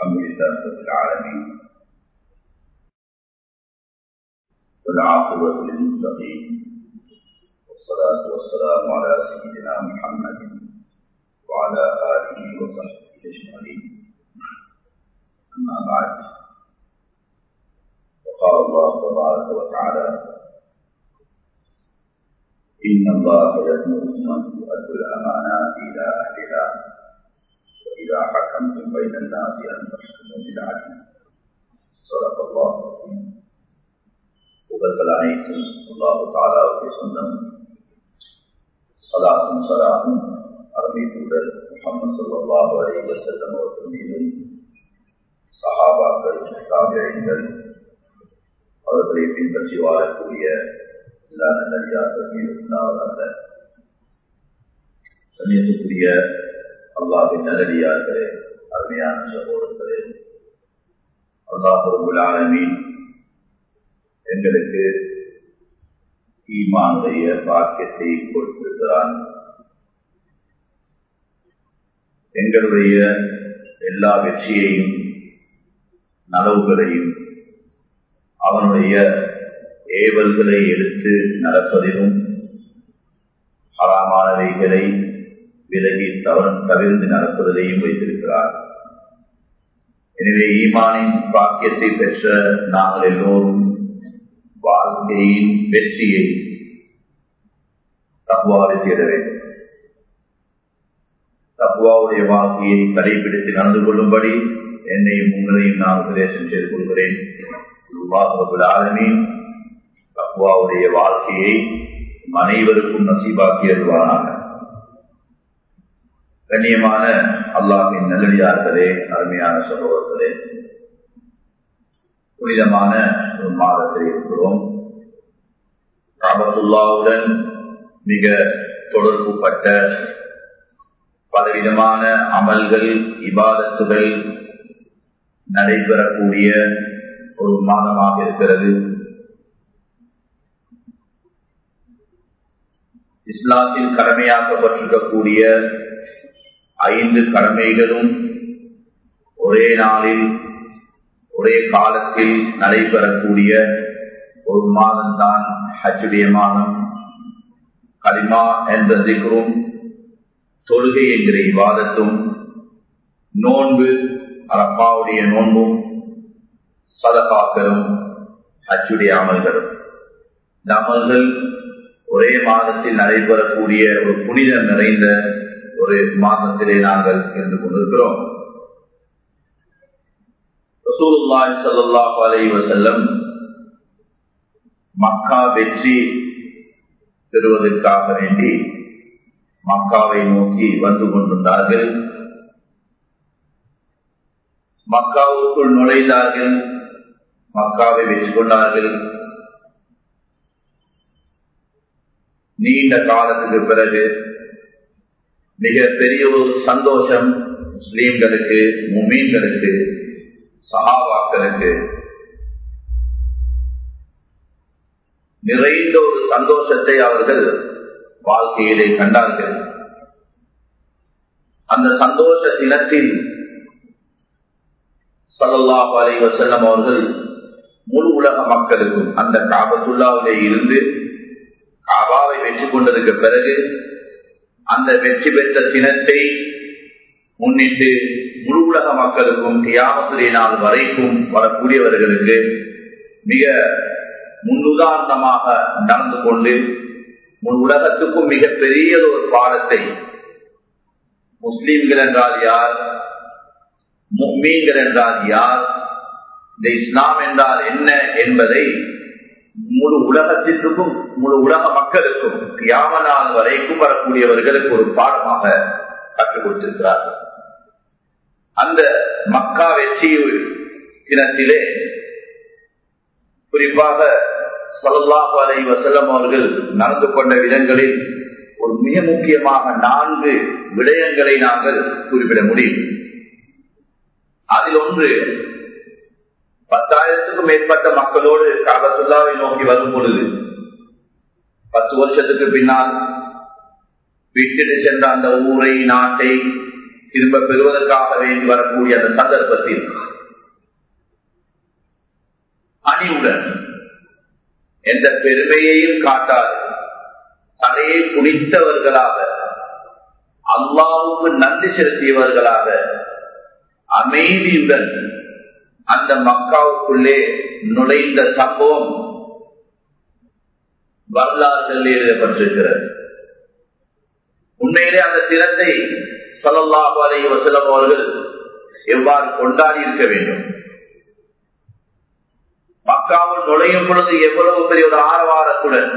الحمد لله رب العالمين والعاقبة للمتقين والصلاة والسلام على سيدنا محمد وعلى آله وصحبه أجمعين أما بعد وقال الله تبارك وتعالى إن الله يأمركم أن تؤدوا الأمانات إلى أهلها وإذا حكمتم بين الناس أن تحكموا بالعدل صدق الله புகழ்கள் அனைத்தும் அல்லாஹு தாலாவுக்கு சொந்தம் சலாத்தும் சலாமும் அருமை தூதர் முகமது சொல்லாஹு அலி வசல்லம் அவர்கள் மீதும் சஹாபாக்கள் சாபியங்கள் அவர்களை பின்பற்றி வாழக்கூடிய எல்லா நல்லடியார்கள் மீதும் உண்டாவதாக கண்ணியத்துக்குரிய அல்லாஹின் நல்லடியார்களே அருமையான சகோதரர்களே அல்லாஹ் ரபுல் ஆலமீன் எங்களுக்கு ஈமானுடைய பாக்கியத்தை கொடுத்திருக்கிறான் எங்களுடைய எல்லா வெற்றியையும் நலவுகளையும் அவனுடைய ஏவல்களை எடுத்து நடப்பதிலும் ஹராமானவைகளை விலகி தவறும் தவிர்த்து நடப்பதிலையும் வைத்திருக்கிறார் எனவே ஈமானின் பாக்கியத்தை பெற்ற நாங்கள் எல்லோரும் வாழ்க்கையின் வெற்றியை தப்புவாவை தேட வேண்டும் தப்புவாவுடைய வாழ்க்கையை கடைபிடித்து நடந்து கொள்ளும்படி என்னையும் உங்களையும் நான் உபதேசம் செய்து கொள்கிறேன் ஆலமின் தப்புவாவுடைய வாழ்க்கையை அனைவருக்கும் நசீபாக்கி எழுவானாக கண்ணியமான அல்லாஹின் நல்லடியார்களே அருமையான சகோதரர்களே புனிதமான ஒரு மாதத்தில் இருக்கிறோம் ராபத்துல்லாவுடன் மிக தொடர்பு பட்ட பலவிதமான அமல்கள் இபாதத்துகள் நடைபெறக்கூடிய ஒரு மாதமாக இருக்கிறது இஸ்லாத்தில் கடமையாக்கப்பட்டிருக்கக்கூடிய ஐந்து கடமைகளும் ஒரே நாளில் ஒரே காலத்தில் நடைபெறக்கூடிய ஒரு மாதம் தான் ஹஜ்ஜுடைய மாதம் கலிமா என்ற திகரும் தொழுகை என்கிற விவாதத்தும் நோன்பு அரப்பாவுடைய நோன்பும் சதபாக்களும் ஹஜ்ஜுடைய அமல்களும் இந்த அமல்கள் ஒரே மாதத்தில் நடைபெறக்கூடிய ஒரு புனிதம் நிறைந்த ஒரு மாதத்திலே நாங்கள் இருந்து கொண்டிருக்கிறோம் ரசூலுல்லாஹி ஸல்லல்லாஹு அலைஹி வஸல்லம் மக்கா வெற்றி பெறுவதற்காக வேண்டி மக்காவை நோக்கி வந்து கொண்டிருந்தார்கள் மக்காவுக்குள் நுழைந்தார்கள் மக்காவை வெற்றி கொண்டார்கள் நீண்ட காலத்துக்கு பிறகு மிக பெரிய ஒரு சந்தோஷம் முஸ்லீம்களுக்கு முமீன்களுக்கு சகாபாக்களுக்கு நிறைந்த ஒரு சந்தோஷத்தை அவர்கள் வாழ்க்கையிலே கண்டார்கள் அந்த சந்தோஷ தினத்தில் சல்லா அலை வசல்லம் அவர்கள் முழு உலக மக்களுக்கும் அந்த காபத்துல்லாவிலே இருந்து காபாவை வெற்றி கொண்டதுக்கு பிறகு அந்த வெற்றி பெற்ற தினத்தை முன்னிட்டு முழு உலக மக்களுக்கும் தியாகத்துடைய நாள் வரைக்கும் வரக்கூடியவர்களுக்கு மிக முன்னுதாரணமாக நடந்து கொண்டு முன் உலகத்துக்கும் மிக பெரிய ஒரு பாடத்தை முஸ்லீம்கள் என்றால் யார் மும்மீன்கள் என்றால் யார் இந்த இஸ்லாம் என்றால் என்ன என்பதை முழு உலகத்திற்கும் முழு உலக மக்களுக்கும் கியாம நாள் வரைக்கும் வரக்கூடியவர்களுக்கு ஒரு பாடமாக கற்றுக் கொடுத்திருக்கிறார்கள் அந்த மக்கா வெற்றி தினத்திலே குறிப்பாக சொல்லல்லாஹு அலை வசல்லம் அவர்கள் நடந்து கொண்ட விதங்களில் ஒரு மிக முக்கியமாக நான்கு விடயங்களை நாங்கள் குறிப்பிட முடியும் அதில் ஒன்று பத்தாயிரத்துக்கும் மேற்பட்ட மக்களோடு காபத்துல்லாவை நோக்கி வரும் பொழுது பத்து வருஷத்துக்கு பின்னால் விட்டுட்டு சென்ற அந்த ஊரை நாட்டை திரும்ப பெறுவதற்காக வேண்டி வரக்கூடிய அந்த சந்தர்ப்பத்தில் அணிவுடன் எந்த பெருமையையும் காட்டாது தலையை குடித்தவர்களாக அல்லாவுக்கு நன்றி செலுத்தியவர்களாக அமைதியுடன் அந்த மக்காவுக்குள்ளே நுழைந்த சம்பவம் வரலாறுகள் எழுதப்பட்டிருக்கிறது உண்மையிலே அந்த தினத்தை சொல்லல்லாஹு அலைஹி வஸல்லம் அவர்கள் எவ்வாறு கொண்டாடி இருக்க வேண்டும் மக்காவில் நுழையும் பொழுது எவ்வளவு பெரிய ஒரு ஆரவாரத்துடன்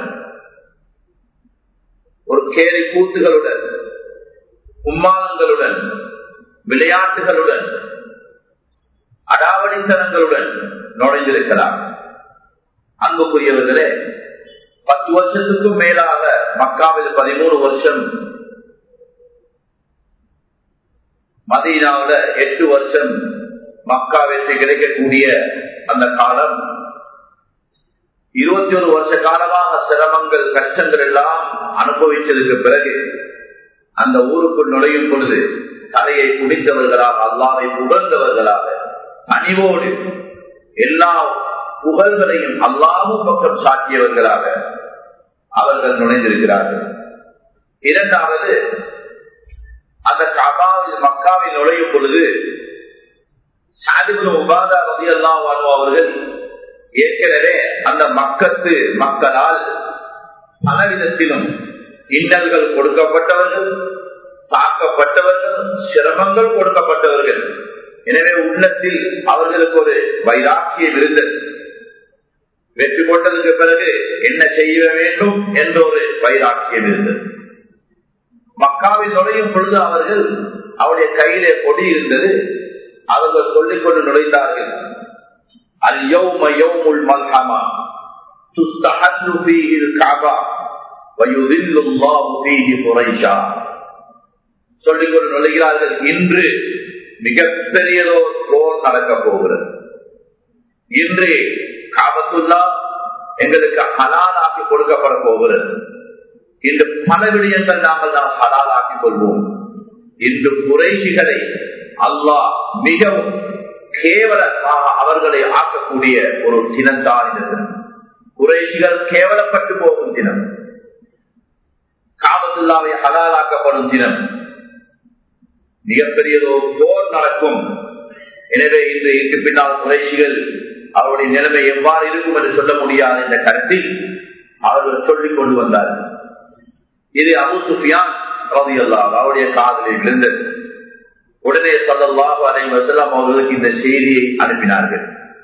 ஒரு கேலி கூத்துகளுடன் உம்மானங்களுடன் விளையாட்டுகளுடன் அடாவடித்தனங்களுடன் நுழைந்திருக்கிறார் அன்புக்குரியவர்களே பத்து வருஷத்துக்கும் மேலாக மக்காவில் பதிமூணு வருஷம் மதீனாவில எட்டு வருஷம் மக்கா வெற்றி கிடைக்கக்கூடிய அந்த காலம் இருபத்தி ஒரு வருஷ காலமாக சிரமங்கள் கஷ்டங்கள் எல்லாம் அனுபவிச்சதுக்கு பிறகு அந்த ஊருக்குள் நுழையும் பொழுது தலையை குடித்தவர்களாக அல்லாவை புகழ்ந்தவர்களாக அணிவோடு எல்லா புகழ்களையும் அல்லாவும் பக்கம் சாட்டியவர்களாக அவர்கள் நுழைந்திருக்கிறார்கள் இரண்டாவது அந்த கபாவில் மக்காவில் நுழையும் பொழுது சாதிபுரம் உபாதா ரவி அல்லா அவர்கள் ஏற்கனவே அந்த மக்கத்து மக்களால் பலவிதத்திலும் இன்னல்கள் கொடுக்கப்பட்டவர்கள் தாக்கப்பட்டவர்கள் சிரமங்கள் கொடுக்கப்பட்டவர்கள் எனவே உள்ளத்தில் அவர்களுக்கு ஒரு வைராக்கியம் இருந்தது வெற்றி கொண்டதுக்கு பிறகு என்ன செய்ய வேண்டும் என்ற ஒரு வைராக்கியம் இருந்தது மக்காவில் நுழையும் பொழுது அவர்கள் அவருடைய கையிலே கொடி இருந்தது அவர்கள் சொல்லிக் கொண்டு நுழைந்தார்கள் அல் யௌம யௌமுல் மல்ஹமா துஸ்தஹல்லு ஃபீஹில் கஅபா வயுதில்லு அல்லாஹு ஃபீஹி குரைஷா சொல்லிக் கொண்டு நுழைகிறார்கள் இன்று மிகப்பெரியதோர் போர் நடக்கப் போகிறது இன்று காபத்துல்லா எங்களுக்கு ஹலாலாக்கி கொடுக்கப்பட போகிறது இன்று பல விடயங்கள் நாங்கள் நாம் ஹலாலாக்கிக் கொள்வோம் இன்று குறைசிகளை அல்லாஹ் மிகவும் கேவலமாக அவர்களை ஆக்கக்கூடிய ஒரு தினம்தான் இந்த தினம் குறைசிகள் கேவலப்பட்டு போகும் தினம் காபத்துல்லாவை ஹலாலாக்கப்படும் தினம் மிகப்பெரியதோ போர் நடக்கும் எனவே இன்று இங்கு பின்னால் குறைசிகள் அவருடைய நிலைமை எவ்வாறு இருக்கும் என்று சொல்ல முடியாத இந்த கருத்தில் அவர்கள் சொல்லிக் கொண்டு வந்தார்கள் இது அபு சுஃபியான் ரவி அல்லா அவருடைய காதலில் விழுந்தது உடனே சொல்லல்லாஹு அலை வசலாம் அவர்களுக்கு இந்த செய்தியை அனுப்பினார்கள்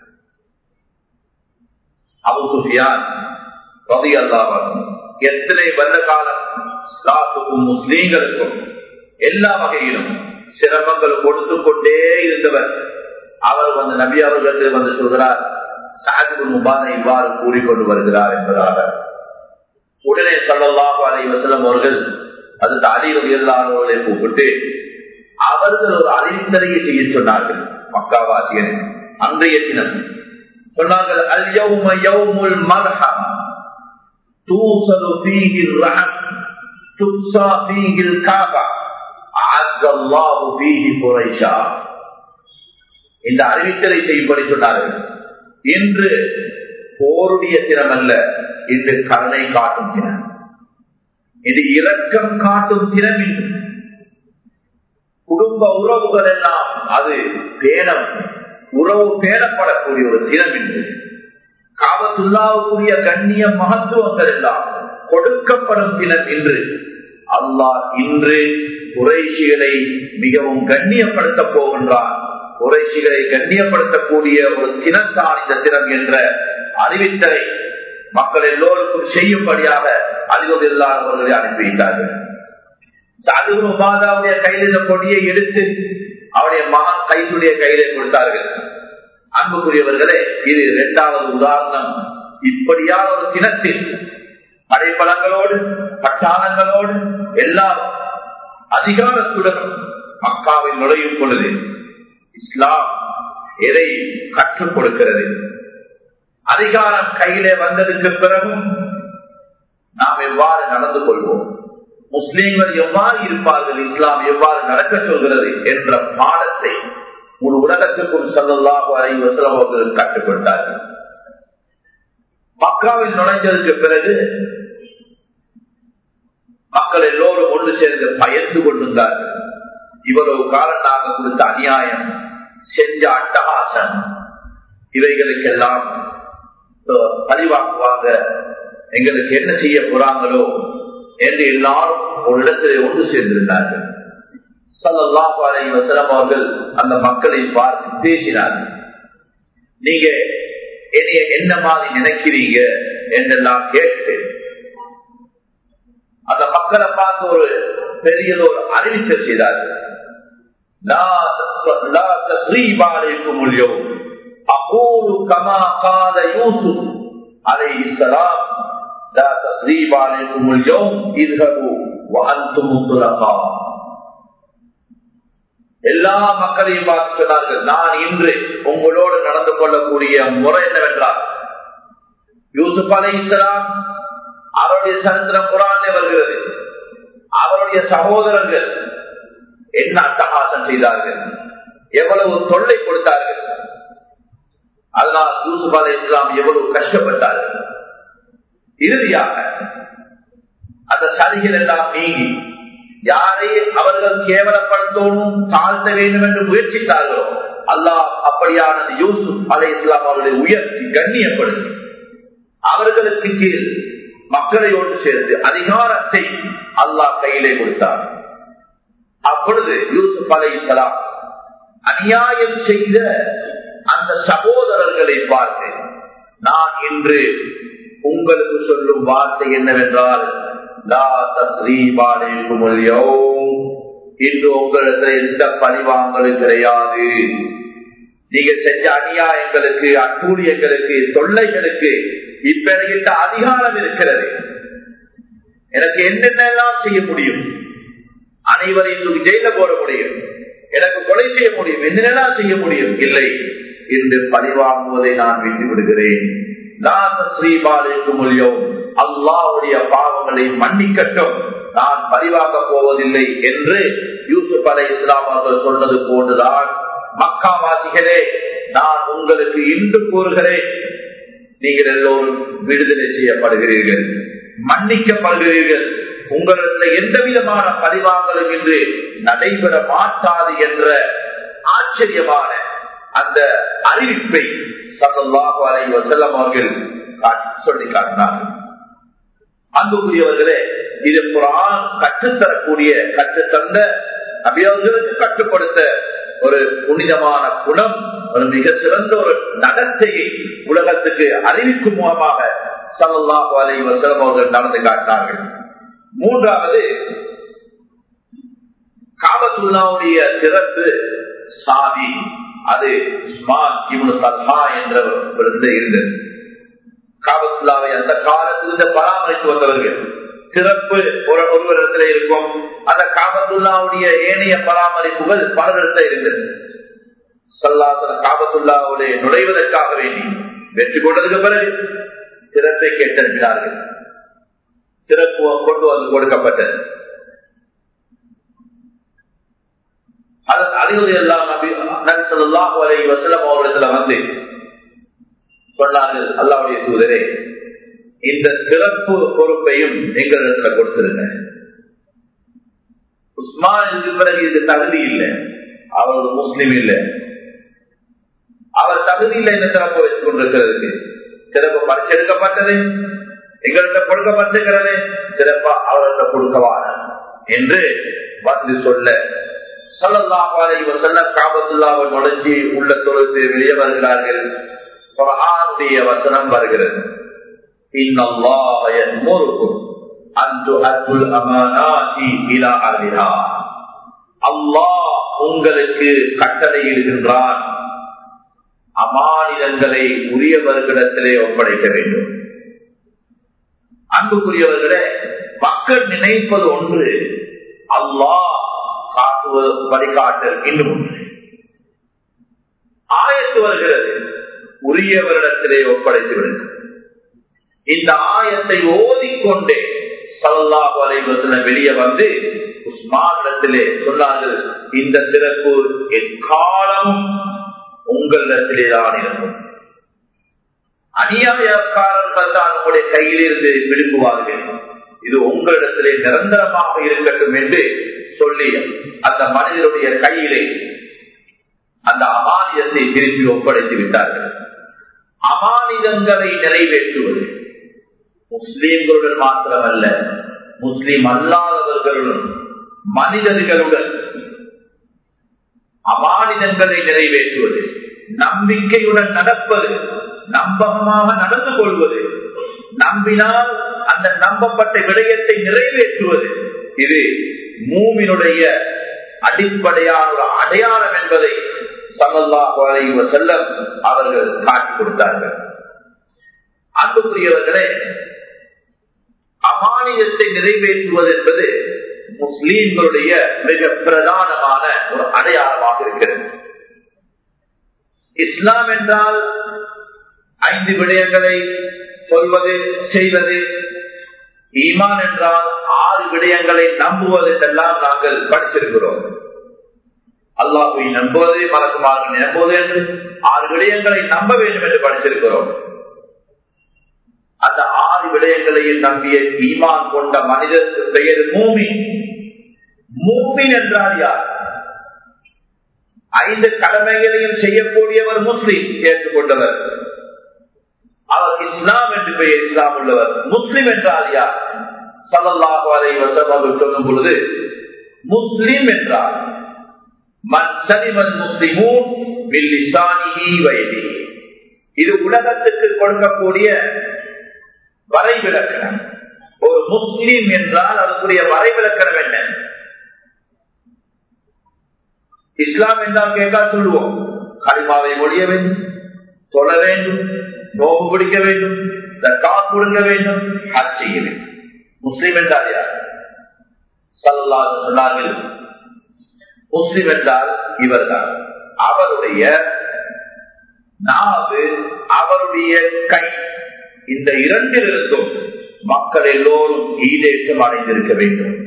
அபு சுஃபியான் ரவி அல்லாவர் எத்தனை வந்த காலம் இஸ்லாத்துக்கும் முஸ்லீம்களுக்கும் எல்லா வகையிலும் சிரமங்கள் கொடுத்து கொண்டே இருந்தவர் அவர் வந்து நபி அவர்கள் வந்து சொல்கிறார் சாதிபு முபான இவ்வாறு கூறிக்கொண்டு வருகிறார் என்பதாக உடனே சல்லல்லாஹு அலை வசலம் அவர்கள் அது அலிரவி எல்லாரோட கூப்பிட்டு அவர்கள் ஒரு அறிவித்தலையை செய்ய சொன்னார்கள் மக்காவாசியன் அன்றைய தினம் சொன்னார்கள் அல் யௌம யௌமுல் மர்ஹம் தூசலு ஃபீஹில் ரஹம் துக்ஸா ஃபீஹில் காபா அஅzzallahu ஃபீஹி குரைஷா இந்த அறிவித்தலை செய்யும்படி சொன்னார்கள் இன்று போருடைய தினம் அல்ல இது கருணை காட்டும் தினம் இது இரக்கம் காட்டும் தினம் இன்று குடும்ப உறவுகள் எல்லாம் அது பேணம் உறவு பேணப்படக்கூடிய ஒரு தினம் இன்று காவத்துள்ளாவுக்குரிய கண்ணிய மகத்துவங்கள் எல்லாம் கொடுக்கப்படும் தினம் இன்று அல்லாஹ் இன்று குறைசிகளை மிகவும் கண்ணியப்படுத்த போகின்றான் குறைசிகளை கண்ணியப்படுத்தக்கூடிய ஒரு தினத்தான் இந்த தினம் என்ற அறிவித்தலை மக்கள் எல்லோருக்கும் செய்யும்படியாக அறிவதில்லாதவர்களை அனுப்பி வைத்தார்கள் சாதுகுரு மாதாவுடைய கையில் இந்த கொடியை எடுத்து அவருடைய மகன் கைசுடைய கையிலே கொடுத்தார்கள் அன்புக்குரியவர்களே இது இரண்டாவது உதாரணம் இப்படியான ஒரு தினத்தில் அடைப்பலங்களோடு பட்டாளங்களோடு எல்லா அதிகாரத்துடன் மக்காவில் நுழையும் பொழுது இஸ்லாம் எதை கற்றுக் கொடுக்கிறது அதிகாரம் கையிலே வந்ததுக்கு பிறகும் நாம் எவ்வாறு நடந்து கொள்வோம் முஸ்லீம்கள் எவ்வாறு இருப்பார்கள் இஸ்லாம் எவ்வாறு நடக்க சொல்கிறது என்ற பாடத்தை ஒரு உலகத்துக்கும் சொல்லலாம் வரை வசலம் அவர்கள் கற்றுக் கொடுத்தார்கள் மக்காவில் நுழைஞ்சதுக்கு பிறகு மக்கள் எல்லோரும் ஒன்று சேர்ந்து பயந்து கொண்டிருந்தார்கள் இவ்வளவு காலம் நாங்கள் கொடுத்த அநியாயம் செஞ்ச அட்டகாசம் இவைகளுக்கெல்லாம் பழிவாக்குவாங்க எங்களுக்கு என்ன செய்ய போறாங்களோ என்று எல்லாரும் ஒரு இடத்திலே ஒன்று சேர்ந்திருந்தார்கள் சல்லாஹ் அலை வசலம் அவர்கள் அந்த மக்களை பார்த்து பேசினார்கள் நீங்க என்னைய என்ன மாதிரி நினைக்கிறீங்க என்றெல்லாம் கேட்டு அந்த மக்களை பார்த்து ஒரு பெரியதொரு அறிவித்தல் செய்தார்கள் முடியும் أقول كما قال يوسف عليه السلام لا تقريب عليكم اليوم اذهبوا وأنتم الطلقاء எல்லா மக்களையும் பார்த்து சொன்னார்கள் நான் இன்று உங்களோடு நடந்து கொள்ளக்கூடிய முறை என்னவென்றால் யூசுப் அலை இஸ்லாம் அவருடைய சரித்திரம் குரானே வருகிறது அவருடைய சகோதரர்கள் என்ன அட்டகாசம் செய்தார்கள் எவ்வளவு தொல்லை கொடுத்தார்கள் அதனால் யூசுப் அலை இஸ்லாம் எவ்வளவு கஷ்டப்பட்டார்கள் இறுதியாக அந்த சதிகள் எல்லாம் நீங்கி யாரை அவர்கள் கேவலப்படுத்தணும் தாழ்த்த வேண்டும் என்று முயற்சித்தார்களோ அல்லாஹ் அப்படியானது யூசுப் அலை இஸ்லாம் அவர்களை உயர்த்தி கண்ணியப்படுத்தி அவர்களுக்கு கீழ் மக்களை ஒன்று சேர்த்து அதிகாரத்தை அல்லாஹ் கையிலே கொடுத்தார் அப்பொழுது யூசுப் அலை இஸ்லாம் அநியாயம் செய்த அந்த சகோதரர்களை பார்த்து நான் இன்று உங்களுக்கு சொல்லும் வார்த்தை என்னவென்றால் இன்று உங்களுக்கு எந்த பணிவாங்கலும் கிடையாது நீங்க செஞ்ச அநியாயங்களுக்கு அட்டூழியங்களுக்கு தொல்லைகளுக்கு இப்ப என்கிட்ட அதிகாரம் இருக்கிறது எனக்கு என்னென்னலாம் செய்ய முடியும் அனைவரையும் ஜெயில போட முடியும் எனக்கு கொலை செய்ய முடியும் என்னென்னலாம் செய்ய முடியும் இல்லை என்று பழிவாங்குவதை நான் விட்டு விடுகிறேன் அல்லாவுடைய பாவங்களை மன்னிக்கட்டும் நான் பரிவாக்க போவதில்லை என்று யூசுப் அலை இஸ்லாம் அவர்கள் சொன்னது போன்றுதான் மக்காவாசிகளே நான் உங்களுக்கு இன்று கூறுகிறேன் நீங்கள் எல்லோரும் விடுதலை செய்யப்படுகிறீர்கள் மன்னிக்கப்படுகிறீர்கள் உங்களிடத்தில் எந்த விதமான பதிவாங்களும் இன்று நடைபெற மாட்டாது என்ற ஆச்சரியமான அந்த அறிவிப்பை சல்லாஹு அலை வசல்லம் அவர்கள் சொல்லி காட்டினார்கள் அன்புக்குரியவர்களே இது குரான் கற்றுத்தரக்கூடிய கற்றுத்தந்த அபியவர்களுக்கு கட்டுப்படுத்த ஒரு புனிதமான குணம் ஒரு மிக சிறந்த ஒரு நடத்தையை உலகத்துக்கு அறிவிக்கும் மூலமாக சல்லாஹு அலை வசலம் அவர்கள் நடந்து காட்டினார்கள் மூன்றாவது காபத்துல்லாவுடைய சிறப்பு சாதி அது உஸ்மான் இவனு சல்மா என்ற இருந்தது காபத்துல்லாவை அந்த காலத்திலிருந்து பராமரித்து வந்தவர்கள் சிறப்பு ஒரு ஒருவரிடத்துல இருக்கும் அந்த காபத்துல்லாவுடைய ஏனைய பராமரிப்புகள் பலரிடத்துல இருந்தது சல்லாசன காபத்துல்லாவுடைய நுழைவதற்காக வேண்டி வெற்றி கொண்டதுக்கு பிறகு சிறப்பை கேட்டனுப்பினார்கள் சிறப்பு கொண்டு வந்து கொடுக்கப்பட்டது அறிவுரை எல்லாம் நபிசல்லாஹு அலை வசலம் அவரிடத்துல வந்து சொன்னார்கள் அல்லாவுடைய தூதரே இந்த சிறப்பு பொறுப்பையும் எங்களிடத்துல கொடுத்திருங்க உஸ்மானுக்கு பிறகு இது தகுதி இல்லை அவர் ஒரு முஸ்லீம் இல்லை அவர் தகுதி இல்லை இந்த சிறப்பு வச்சுக் கொண்டிருக்கிறதுக்கு சிறப்பு பரிசெடுக்கப்பட்டது எங்கள்கிட்ட கொடுக்கப்பட்டிருக்கிறது சிறப்பா அவர்கிட்ட கொடுக்கவான என்று வந்து சொல்ல சொல்லல்லாஹாலை சொல்ல காபத்துல்லாவை நுழைஞ்சி உள்ள தொழுது வெளியே வருகிறார்கள் குரானுடைய வசனம் வருகிறது அல்லாஹ் உங்களுக்கு கட்டளையிடுகின்றான் அமானிதங்களை உரியவர்களிடத்திலே ஒப்படைக்க வேண்டும் அன்புக்குரியவர்களே மக்கள் நினைப்பது ஒன்று அல்லாஹ் காட்டுவது வழிகாட்டல் இன்னும் ஒன்று ஆயத்து வருகிறது உரியவரிடத்திலே ஒப்படைத்து விடுங்கள் இந்த ஆயத்தை ஓதிக்கொண்டே சல்லாஹு அலைவசன வெளியே வந்து உஸ்மானிடத்திலே சொன்னார்கள் இந்த சிறப்பு எக்காலமும் உங்களிடத்திலே தான் இருக்கும் அநியாயக்காரர்கள் தான் உங்களுடைய கையிலிருந்து விரும்புவார்கள் இது உங்களிடத்திலே நிரந்தரமாக இருக்கட்டும் என்று சொல்லி அந்த மனிதனுடைய கையிலே அந்த அமானியத்தை திருப்பி ஒப்படைத்து விட்டார்கள் அமானிதங்களை நிறைவேற்றுவது முஸ்லீம்களுடன் மாத்திரமல்ல முஸ்லீம் அல்லாதவர்களுடன் மனிதர்களுடன் அமானிதங்களை நிறைவேற்றுவது நம்பிக்கையுடன் நடப்பது நம்பகமாக நடந்து கொள்வது நம்பினால் அந்த நம்பப்பட்ட விடயத்தை நிறைவேற்றுவது இது மூவினுடைய அடிப்படையான ஒரு அடையாளம் என்பதை சமல்லாஹு அலைவ செல்லம் அவர்கள் காட்டிக் கொடுத்தார்கள் அன்புக்குரியவர்களே அமானியத்தை நிறைவேற்றுவது என்பது முஸ்லீம்களுடைய மிக பிரதானமான ஒரு அடையாளமாக இருக்கிறது இஸ்லாம் என்றால் ஐந்து விடயங்களை சொல்வது செய்வது ஈமான் என்றால் ஆறு விடயங்களை நம்புவது என்றெல்லாம் நாங்கள் படிச்சிருக்கிறோம் அல்லாஹுவை நம்புவது மலக்குமார்கள் நம்புவது என்று ஆறு விடயங்களை நம்ப வேண்டும் என்று படிச்சிருக்கிறோம் அந்த ஆறு விடயங்களையும் நம்பிய ஈமான் கொண்ட மனிதருக்கு பெயர் மூமி மூமின் என்றால் யார் ஐந்து கடமைகளையும் செய்யக்கூடியவர் முஸ்லிம் ஏற்றுக்கொண்டவர் அவர் இஸ்லாம் என்று பெயர் இஸ்லாம் உள்ளவர் முஸ்லிம் என்றால் யார் சல்லாஹு அலை வசம் சொல்லும் பொழுது முஸ்லிம் என்றார் மன் சலிமன் முஸ்லிமூன் வயதி இது உலகத்துக்கு கொடுக்கக்கூடிய வரைவிலக்கணம் ஒரு முஸ்லீம் என்றால் அதற்குரிய வரைவிலக்கணம் என்ன இஸ்லாம் என்றால் கேட்டால் சொல்லுவோம் கரிமாவை மொழிய வேண்டும் சொல்ல வேண்டும் நோம்பு பிடிக்க வேண்டும் காசு கொடுக்க வேண்டும் ஹஜ் செய்ய வேண்டும் முஸ்லீம் என்றால் யார் சல்லா சொன்னார்கள் முஸ்லிம் என்றால் இவர்தான் அவருடைய நாவு அவருடைய கை இந்த இரண்டிலிருந்தும் மக்கள் எல்லோரும் ஈடேற்றம் அடைந்திருக்க வேண்டும்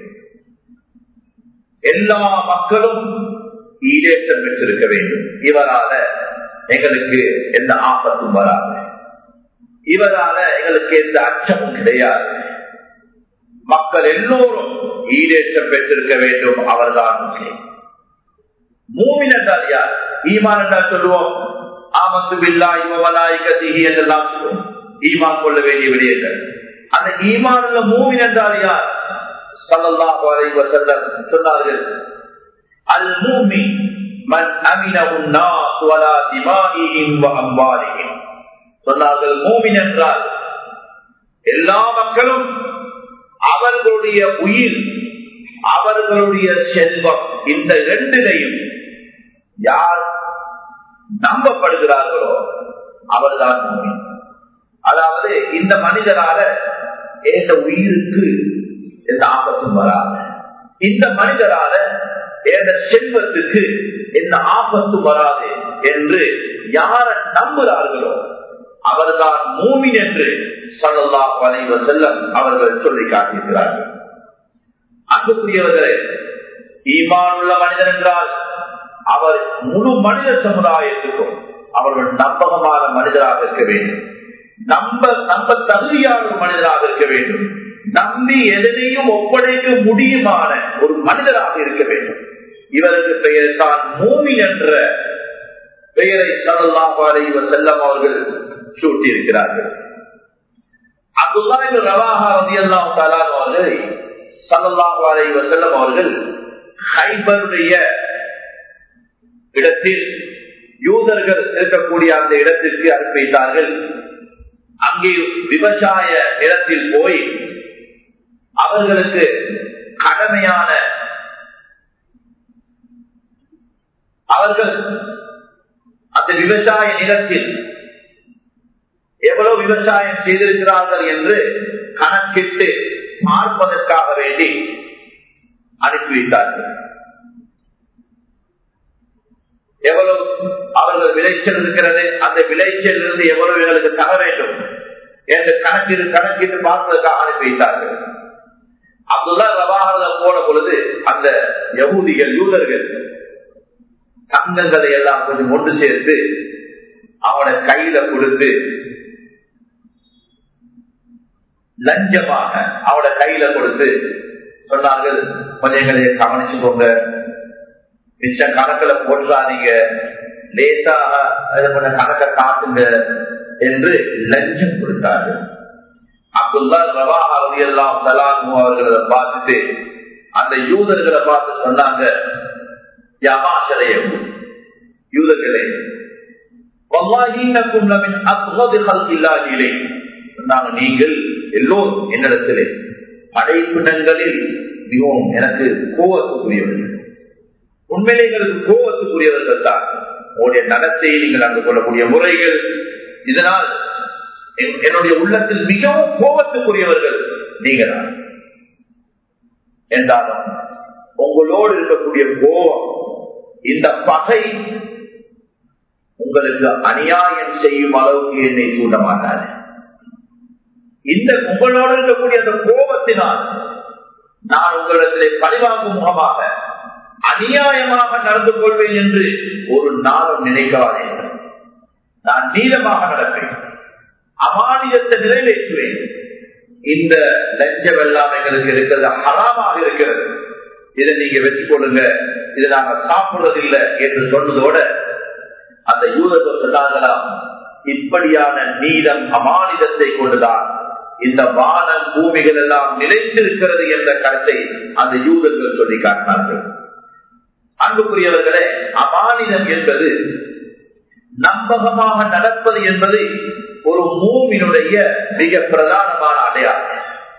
எல்லா மக்களும் ஈடேற்றம் பெற்றிருக்க வேண்டும் இவரால எங்களுக்கு எந்த ஆபத்தும் வராது இவரால எங்களுக்கு எந்த அச்சமும் கிடையாது மக்கள் எல்லோரும் ஈடேற்றம் பெற்றிருக்க வேண்டும் அவர்தான் முஸ்லீம் மூமின் என்றால் யார் ஈமான் என்றால் சொல்லுவோம் ஆமத்து பில்லா இவமலாய்கதிகி என்றெல்லாம் சொல்லுவோம் ஈமான் கொள்ள வேண்டிய விடயங்கள் அந்த ஈமானுள்ள மூவின் என்றால் யார் சல்லல்லாஹு அலைஹி வஸல்லம் சொன்னார்கள் அல் மூமி மன் அமினஹு الناس ولا دمائهم واموالهم சொன்னார்கள் மூமின் என்றால் எல்லா மக்களும் அவர்களுடைய உயிர் அவர்களுடைய செல்வம் இந்த இரண்டிலையும் யார் நம்பப்படுகிறார்களோ அவர்தான் மூமின் அதாவது இந்த மனிதரால எந்த உயிருக்கு எந்த ஆபத்தும் வராது இந்த மனிதரால எந்த செல்வத்துக்கு எந்த ஆபத்தும் வராது என்று யார நம்புகிறார்களோ அவர்தான் மூமின் என்று சொல்லல்லா வலைவ செல்லம் அவர்கள் சொல்லி காட்டியிருக்கிறார்கள் அன்புக்குரியவர்களே ஈமான் உள்ள மனிதன் என்றால் அவர் முழு மனித சமுதாயத்துக்கும் அவர்கள் நம்பகமான மனிதராக இருக்க வேண்டும் நம்ப நம்ப தகுதியான ஒரு மனிதராக இருக்க வேண்டும் நம்பி எதனையும் ஒப்படைக்க முடியுமான ஒரு மனிதராக இருக்க வேண்டும் இவருக்கு பெயர் தான் மூமி என்ற பெயரை சல்லாஹாலை செல்லம் அவர்கள் சூட்டி இருக்கிறார்கள் அப்துல்லாஹின் ரவாஹா ரதியல்லாஹு தஆலா அவர்களை ஸல்லல்லாஹு அலைஹி வஸல்லம் அவர்கள் ஹைபருடைய இடத்தில் யூதர்கள் இருக்கக்கூடிய அந்த இடத்திற்கு அனுப்பி வைத்தார்கள் அங்கே விவசாய இடத்தில் போய் அவர்களுக்கு கடமையான அவர்கள் அந்த விவசாய நிலத்தில் எவ்வளவு விவசாயம் செய்திருக்கிறார்கள் என்று கணக்கிட்டு பார்ப்பதற்காக வேண்டி அனுப்பி வைத்தார்கள் எவ்வளவு அவர்கள் விளைச்சல் இருக்கிறது அந்த விளைச்சல் இருந்து எவ்வளவு எங்களுக்கு தர வேண்டும் என்று கணக்கிட்டு கணக்கிட்டு பார்ப்பதற்காக அனுப்பி வைத்தார்கள் அப்துல்லா ரவாஹல போன பொழுது அந்த யகூதிகள் யூதர்கள் தங்கங்களை எல்லாம் கொஞ்சம் ஒன்று சேர்த்து அவனை கையில கொடுத்து லஞ்சமாக அவனை கையில கொடுத்து சொன்னார்கள் கொஞ்சம் எங்களை கவனிச்சுக்கோங்க மிச்சம் கணக்குல போட்டுறாதீங்க லேசாக கொஞ்சம் கணக்கை காட்டுங்க என்று லஞ்சம் கொடுத்தார்கள் அப்துல்லா ரவாஹா எல்லாம் தலாமு அவர்களை பார்த்துட்டு அந்த யூதர்களை பார்த்து சொன்னாங்க யமாசரைய யூதர்களே நீங்கள் எல்லோரும் என்னிடத்திலே படைப்பினங்களில் மிகவும் எனக்கு கோவத்துக்குரியவர்கள் உண்மையிலே எங்களுக்கு கோவத்துக்குரியவர்கள் தான் உங்களுடைய நடத்தை நீங்கள் நடந்து கொள்ளக்கூடிய முறைகள் இதனால் என்னுடைய உள்ளத்தில் மிகவும் கோபத்துக்குரியவர்கள் நீங்க தான் என்றாலும் உங்களோடு இருக்கக்கூடிய கோபம் இந்த பகை உங்களுக்கு அநியாயம் செய்யும் அளவுக்கு என்னை தூண்ட மாட்டாரு இந்த உங்களோடு இருக்கக்கூடிய அந்த கோபத்தினால் நான் உங்களிடத்திலே பழிவாங்கும் முகமாக அநியாயமாக நடந்து கொள்வேன் என்று ஒரு நாளும் நினைக்காதே நான் நீளமாக நடப்பேன் அமானியத்தை நிறைவேற்றுவேன் இந்த லஞ்சம் எல்லாம் எங்களுக்கு இருக்கிறது ஹராமாக இருக்கிறது இதை நீங்க வச்சுக்கொள்ளுங்க இதை நாங்க சாப்பிடுறதில்லை என்று சொன்னதோட அந்த யூதர்கள் சொன்னாங்களாம் இப்படியான நீளம் அமானிதத்தை கொண்டுதான் இந்த வானம் பூமிகள் எல்லாம் நிலைத்திருக்கிறது என்ற கருத்தை அந்த யூதர்கள் சொல்லி காட்டினார்கள் அன்புக்குரியவர்களே அமானிதம் என்பது நம்பகமாக நடப்பது என்பது ஒரு மூவினுடைய மிக பிரதானமான அடையாளம்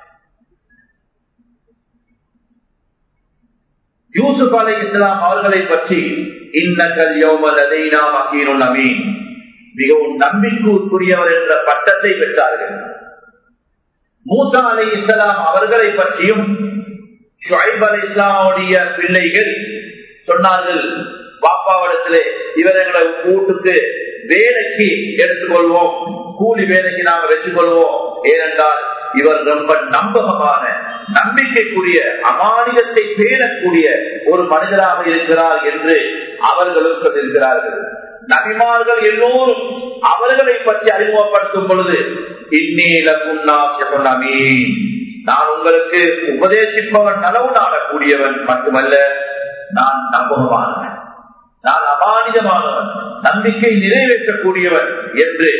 யூசுப் அலை இஸ்லாம் அவர்களை பற்றி இன்னக்கல் யோமல் அதைனா மகீனுல் அமீன் மிகவும் நம்பிக்கைக்குரியவர் என்ற பட்டத்தை பெற்றார்கள் மூசா அலை இஸ்லாம் அவர்களை பற்றியும் ஷுவைப் அலை இஸ்லாமுடைய பிள்ளைகள் சொன்னார்கள் பாப்பாவிடத்திலே இவர்களை கூட்டுக்கு வேலைக்கு எடுத்துக்கொள்வோம் கூலி வேலைக்கு நாங்க வச்சுக்கொள்வோம் ஏனென்றால் இவர் ரொம்ப நம்பகமான நம்பிக்கைக்குரிய அமானிதத்தை பேணக்கூடிய ஒரு மனிதராக இருக்கிறார் என்று அவர்களும் சொல்லியிருக்கிறார்கள் நபிமார்கள் எல்லோரும் அவர்களை பற்றி அறிமுகப்படுத்தும் பொழுது இன்னீல புண்ணாமி நான் உங்களுக்கு உபதேசிப்பவன் நலவு நாடக்கூடியவன் மட்டுமல்ல நான் நம்பகமானவன் நான் அமானிதமானவன் நம்பிக்கை நிறைவேற்றக்கூடியவன் என்று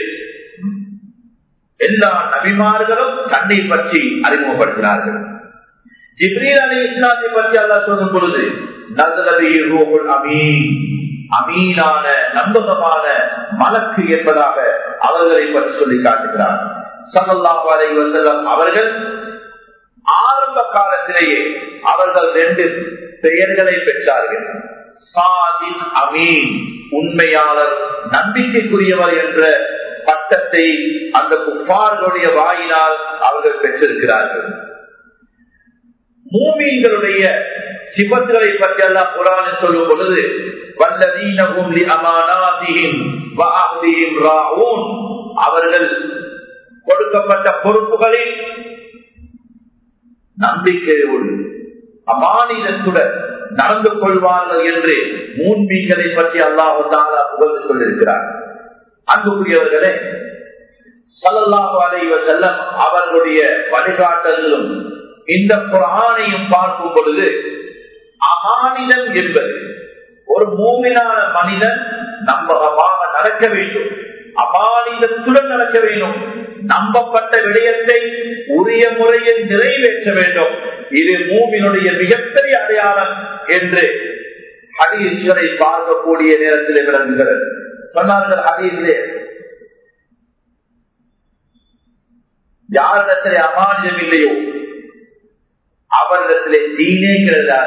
எல்லா நபிமார்களும் தன்னை பற்றி அறிமுகப்படுத்தினார்கள் ஜிப்ரீல் அலி இஸ்லாத்தை பற்றி அல்லா சொல்லும் பொழுது அமீன் அமீனான நம்பகமான மலக்கு என்பதாக அவர்களை பற்றி சொல்லி காட்டுகிறார் சல்லாஹ் அலை வசல்லம் அவர்கள் ஆரம்ப காலத்திலேயே அவர்கள் ரெண்டு பெயர்களை பெற்றார்கள் சாதின் அமீன் உண்மையாளர் நம்பிக்கைக்குரியவர் என்ற பட்டத்தை அந்த குப்பார்களுடைய வாயினால் அவர்கள் பெற்றிருக்கிறார்கள் மூமீன்களுடைய சிபத்துகளை பற்றி எல்லாம் குரான் சொல்லும் பொழுது வல்லதீனகும் அமானாதியும் அவர்கள் கொடுக்கப்பட்ட பொறுப்புகளில் நம்பிக்கையோடு அமானிதத்துடன் நடந்து கொள்வார்கள் என்று மூன்மீன்களை பற்றி அல்லாஹால புகழ்ந்து கொண்டிருக்கிறார் அன்புக்குரியவர்களே சல்லல்லாஹு அலைவ செல்லம் அவர்களுடைய வழிகாட்டல்களும் இந்த குரானையும் பார்க்கும் பொழுது அமானிதம் என்பது ஒரு மூமினான மனிதன் நம்பகமாக நடக்க வேண்டும் அமானிதத்துடன் நடக்க வேண்டும் நம்பப்பட்ட விடயத்தை உரிய முறையில் நிறைவேற்ற வேண்டும் இது மூமினுடைய மிகப்பெரிய அடையாளம் என்று ஹதீஸ்வரை பார்க்கக்கூடிய நேரத்தில் விளங்குகிறது சொன்னார்கள் ஹதீஸ்லே யாரிடத்திலே அமானிதம் இல்லையோ அவரிடத்திலே தீனே கிடையாது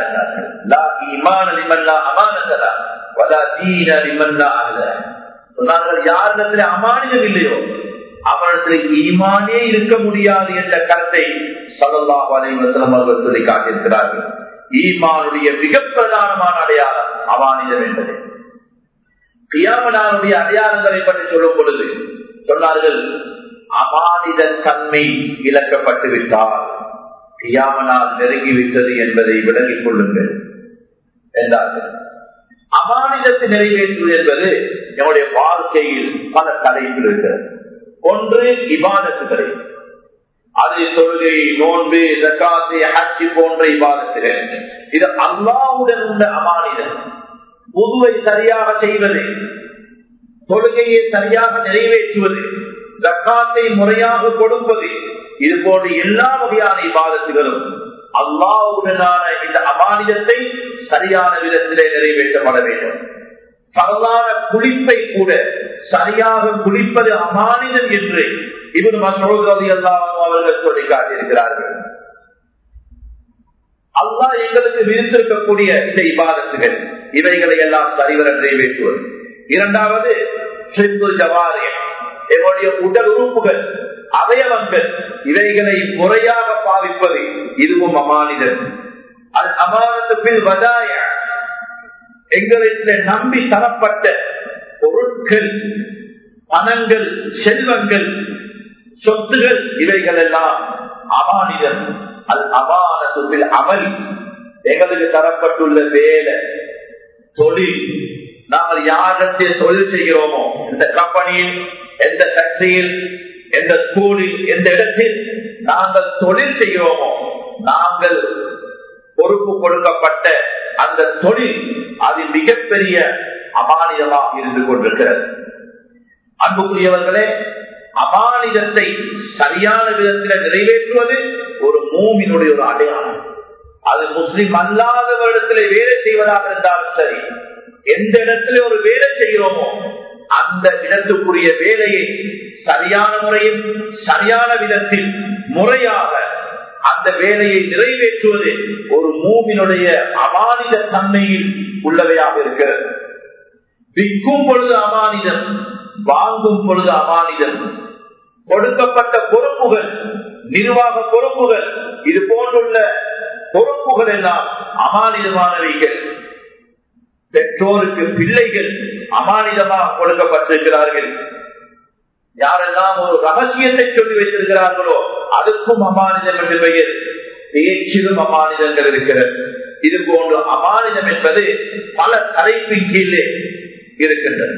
சொன்னார்கள் யாரிடத்திலே அமானிதம் இல்லையோ அவரிடத்தில் ஈமானே இருக்க முடியாது என்ற கருத்தை சல்லாஹ் அலைவசலம் அவர்கள் சொல்லி காட்டியிருக்கிறார்கள் ஈமானுடைய மிக பிரதானமான அடையாளம் அமானிதம் என்பது கியாமனாருடைய அடையாளங்களை பற்றி சொல்லும் பொழுது சொன்னார்கள் அமானித தன்மை இழக்கப்பட்டு விட்டார் கியாமனால் நெருங்கிவிட்டது என்பதை விளங்கிக் கொள்ளுங்கள் என்றார்கள் அமானிதத்தை நிறைவேற்றுவது என்பது நம்முடைய வாழ்க்கையில் பல தலைப்பில் இருக்கிறது ஒன்று இபாதத்துகளை அது தொழுகை நோன்பு ஜக்காத்து ஹஜ்ஜி போன்ற இபாதத்துகள் இது அல்லாவுடன் உள்ள அமானிதம் புதுவை சரியாக செய்வது தொழுகையை சரியாக நிறைவேற்றுவது ஜக்காத்தை முறையாக கொடுப்பது இது போன்ற எல்லா வகையான இபாதத்துகளும் அல்லாவுடனான இந்த அமானிதத்தை சரியான விதத்திலே நிறைவேற்றப்பட வேண்டும் பரவான குளிப்பை கூட சரியாக குளிப்பது அமானிதம் என்று இவர் மசோதரதி எல்லாம் அவர்கள் சொல்லி காட்டியிருக்கிறார்கள் அல்லா எங்களுக்கு விரித்திருக்கக்கூடிய இந்த இபாதத்துகள் இவைகளை எல்லாம் சரிவர நிறைவேற்றுவது இரண்டாவது ஜவாரியம் என்னுடைய உடல் உறுப்புகள் அவயவங்கள் இவைகளை முறையாக பாவிப்பது இதுவும் அமானிதன் அது அமானத்துக்கு வதாய எங்களிடத்தில் நம்பி தரப்பட்ட பொருட்கள் பணங்கள் செல்வங்கள் சொத்துகள் இவைகள் எல்லாம் அமானிதன் அது அமானத்துக்கு அமல் எங்களுக்கு தரப்பட்டுள்ள வேலை தொழில் நாங்கள் யாரிடத்தில் தொழில் செய்கிறோமோ இந்த கம்பெனியில் எந்த ஃபேக்டரியில் எந்த ஸ்கூலில் எந்த இடத்தில் நாங்கள் தொழில் செய்கிறோமோ நாங்கள் பொறுப்பு கொடுக்கப்பட்ட அந்த தொழில் அது மிகப்பெரிய அமானிதமாக இருந்து கொண்டிருக்கிறது அன்புக்குரியவர்களே அமானிதத்தை சரியான விதத்தில் நிறைவேற்றுவது ஒரு மூமினுடைய ஒரு அடையாளம் அது முஸ்லிம் அல்லாதவரிடத்தில் வேலை செய்வதாக இருந்தாலும் சரி எந்த இடத்துல ஒரு வேலை செய்கிறோமோ அந்த இடத்துக்குரிய வேலையை சரியான முறையில் சரியான விதத்தில் முறையாக அந்த வேலையை நிறைவேற்றுவது ஒரு மூவினுடைய அமானித தன்மையில் உள்ளவையாக இருக்கிறது விற்கும் பொழுது அமானிதம் வாங்கும் பொழுது அமானிதம் கொடுக்கப்பட்ட பொறுப்புகள் நிர்வாக பொறுப்புகள் இது போன்றுள்ள பொறுப்புகள் எல்லாம் அமானிதமானவைகள் பெற்றோருக்கு பிள்ளைகள் அமானிதமாக கொடுக்கப்பட்டிருக்கிறார்கள் யாரெல்லாம் ஒரு ரகசியத்தை சொல்லி வைத்திருக்கிறார்களோ அதுக்கும் அமானிதம் என்று பெயர் பேச்சிலும் அமானிதங்கள் இருக்கிறது இது போன்ற அமானிதம் என்பது பல தலைப்பின் கீழே இருக்கின்றது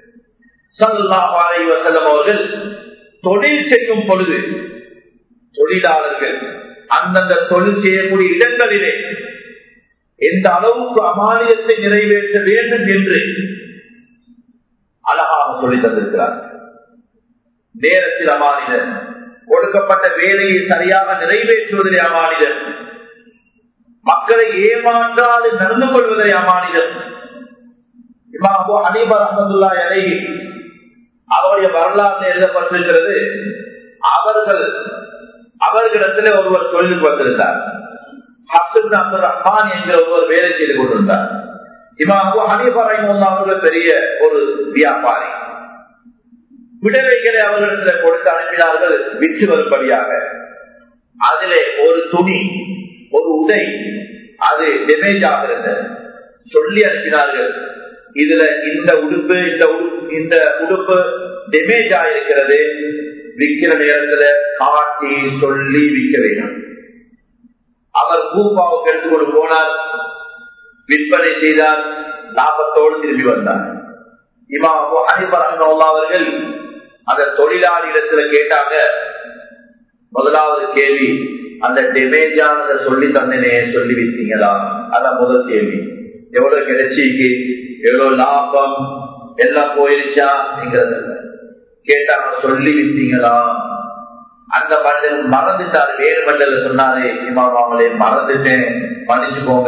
சல்லாஹ் அவர்கள் தொழில் செய்யும் பொழுது தொழிலாளர்கள் அந்தந்த தொழில் செய்யக்கூடிய இடங்களிலே எந்த அளவுக்கு அமானியத்தை நிறைவேற்ற வேண்டும் என்று அழகாக சொல்லி தந்திருக்கிறார் நேரத்தில் அமானிதன் கொடுக்கப்பட்ட வேலையை சரியாக நிறைவேற்றுவதிலே அமானிதன் மக்களை ஏமாற்றாது நடந்து கொள்வதை அமானிதன் இமாபோ அனிபர் அஹமதுல்லா அலைகி அவருடைய வரலாறு எழுதப்பட்டிருக்கிறது அவர்கள் அவர்களிடத்தில் ஒருவர் தொழிலுக்கு வந்திருந்தார் ஹசன் அப்துல் ரஹ்மான் என்ற ஒருவர் வேலை செய்து கொண்டிருந்தார் இமாபு ஹனீபரை அவர்கள் பெரிய ஒரு வியாபாரி விடவைகளை அவர்களிடத்தில் கொடுத்து அனுப்பினார்கள் விற்று வரும்படியாக அதிலே ஒரு துணி ஒரு உடை அது டெமேஜ் ஆகிறது சொல்லி அனுப்பினார்கள் இதுல இந்த உடுப்பு இந்த இந்த உடுப்பு டெமேஜ் ஆயிருக்கிறது விற்கிற நேரத்துல காட்டி சொல்லி விற்க வேண்டும் அவர் பூப்பாவுக்கு எடுத்துக்கொண்டு போனார் விற்பனை செய்தார் லாபத்தோடு திரும்பி வந்தார் இமா அனிபரங்கல்லா அவர்கள் அந்த தொழிலாளி இடத்துல கேட்டாங்க முதலாவது கேள்வி அந்த டெமேஜானத சொல்லி தந்தனே சொல்லி வித்தீங்களா அதான் முதல் கேள்வி எவ்வளவு கிடைச்சிக்கு எவ்வளவு லாபம் எல்லாம் போயிருச்சா நீங்கிறது கேட்டாங்க சொல்லி வித்தீங்களா அந்த மனிதன் மறந்துட்டாரு வேறு மண்டல சொன்னாரு இமாமாமலே மறந்துட்டேன் மன்னிச்சுக்கோங்க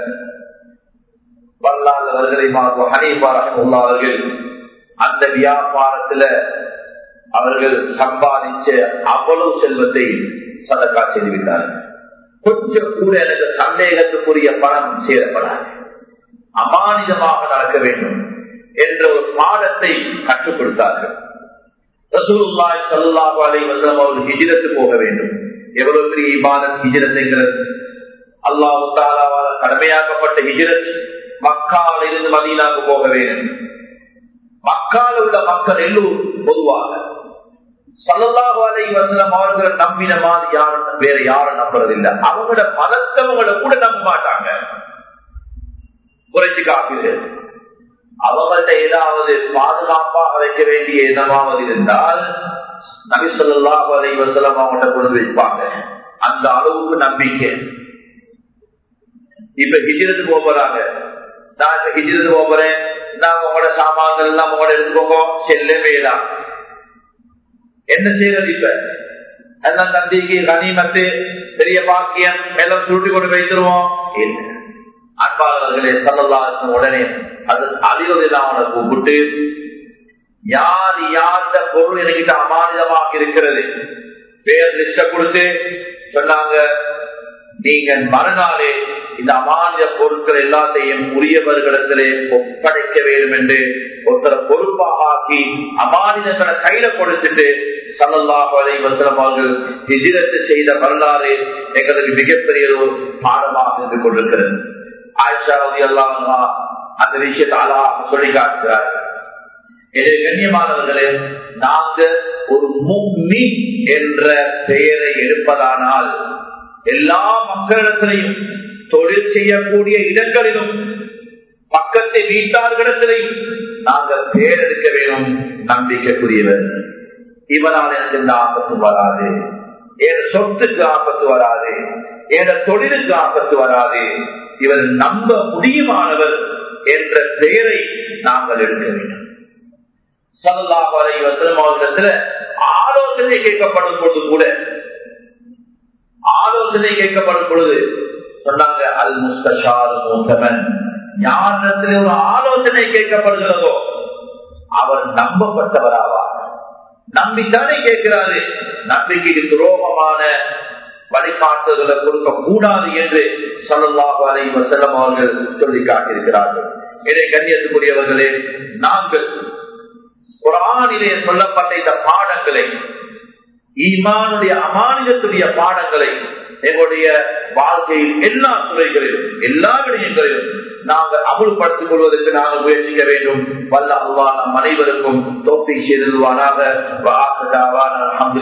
வரலாறு வருகளை உள்ளார்கள் அந்த வியாபாரத்துல அவர்கள் சம்பாதிச்ச அவ்வளவு செல்வத்தை சதக்கா செய்து விட்டார்கள் கொஞ்சம் கூட எனக்கு சந்தேகத்துக்குரிய பணம் சேரப்படாது அமானிதமாக நடக்க வேண்டும் என்ற ஒரு பாடத்தை கற்றுக் கொடுத்தார்கள் ரசூலுல்லாய் சல்லாஹு அலை வசலம் அவர்கள் ஹிஜிரத்து போக வேண்டும் எவ்வளவு பெரிய இபாதத் ஹிஜிரத்துங்கிறது அல்லாஹு தாலாவால் கடமையாக்கப்பட்ட ஹிஜிரத் மக்கால இருந்து மதீனாக்கு போக வேண்டும் மக்கால உள்ள மக்கள் எல்லோரும் பொதுவாக சல்லல்லாஹு அலைஹி வஸல்லம் அவர்களை நம்பின மாதிரி யாரும் வேற யாரும் நம்புறதில்லை அவங்களோட மதத்தவங்களை கூட நம்ப மாட்டாங்க குறைச்சு காப்பீர்கள் அவங்கள்ட்ட ஏதாவது பாதுகாப்பாக வைக்க வேண்டிய இடமாவது இருந்தால் நபி சொல்லாஹு அலைஹி வஸல்லம் அவங்கள்ட்ட கொண்டு வைப்பாங்க அந்த அளவுக்கு நம்பிக்கை இப்ப ஹிஜிரத்து போறாங்க நான் இப்ப ஹிஜிரத்து போறேன் நான் உங்களோட சாமான்கள் எல்லாம் உங்களோட எடுத்துக்கோங்க செல்ல வேலாம் என்ன செய்யறது இப்ப எல்லாம் தம்பிக்கு கனிமத்து பெரிய பாக்கியம் எல்லாம் சுருட்டி கொண்டு வைத்துருவோம் என்ன அன்பாளர்களே சல்லல்லாஹு உடனே அது அதிகம் அவனை கூப்பிட்டு யார் யார்ந்த பொருள் என்கிட்ட அமானிதமாக இருக்கிறது பேர் லிஸ்ட கொடுத்து சொன்னாங்க நீங்க மறுநாளே இந்த அமானிய பொருட்கள் எல்லாத்தையும் உரியவர்களிடத்திலே ஒப்படைக்க வேண்டும் என்று ஒருத்தரை பொறுப்பாக ஆக்கி அமானிதங்களை கையில கொடுத்துட்டு சல்லல்லாஹு அலை வசலம் அவர்கள் எதிரத்து செய்த வரலாறு எங்களுக்கு மிகப்பெரிய ஒரு பாடமாக இருந்து கொண்டிருக்கிறது ஆயிஷா ரவி அல்லாஹ் அந்த விஷயத்தை அழகாக சொல்லி காட்டுகிறார் எனவே கண்ணியமானவர்களே நாங்க ஒரு முக்மி என்ற பெயரை எடுப்பதானால் எல்லா மக்களிடத்திலையும் தொழில் செய்யக்கூடிய இடங்களிலும் பக்கத்தை வீட்டார்களிடத்திலையும் நாங்கள் பேர் எடுக்க வேணும் நம்பிக்கைக்குரியவர் இவனால் எனக்கு இந்த ஆபத்து வராது என் சொத்துக்கு ஆபத்து வராது என் தொழிலுக்கு ஆபத்து வராது இவர் நம்ப முடியுமானவர் என்ற பெயரை நாங்கள் எடுக்க வேண்டும் சல்லாஹ் அலை வசலம் அவர்களிடத்துல ஆலோசனை கேட்கப்படும் பொழுது கூட ஆலோசனை கேட்கப்படும் பொழுது சொன்னாங்க அல் முஸ்தார் மூத்தவன் ஞானத்தில் ஒரு ஆலோசனை கேட்கப்படுகிறதோ அவர் நம்பப்பட்டவராவார் நம்பித்தானே கேட்கிறாரு நம்பிக்கைக்கு துரோகமான வழிகாட்டுதலை கொடுக்க கூடாது என்று சல்லாஹு அலை வசலம் அவர்கள் சொல்லி காட்டியிருக்கிறார்கள் இதை கண்ணியத்துக்குரியவர்களே நாங்கள் குரானிலே சொல்லப்பட்ட இந்த பாடங்களை ஈமானுடைய அமானிதத்துடைய பாடங்களை எங்களுடைய வாழ்க்கையில் எல்லா துறைகளிலும் எல்லா விடயங்களிலும் நாங்கள் அமுல்படுத்திக் கொள்வதற்கு நாங்கள் முயற்சிக்க வேண்டும் வல்ல அல்லா நம் அனைவருக்கும் தோப்பை செய்திருவானாக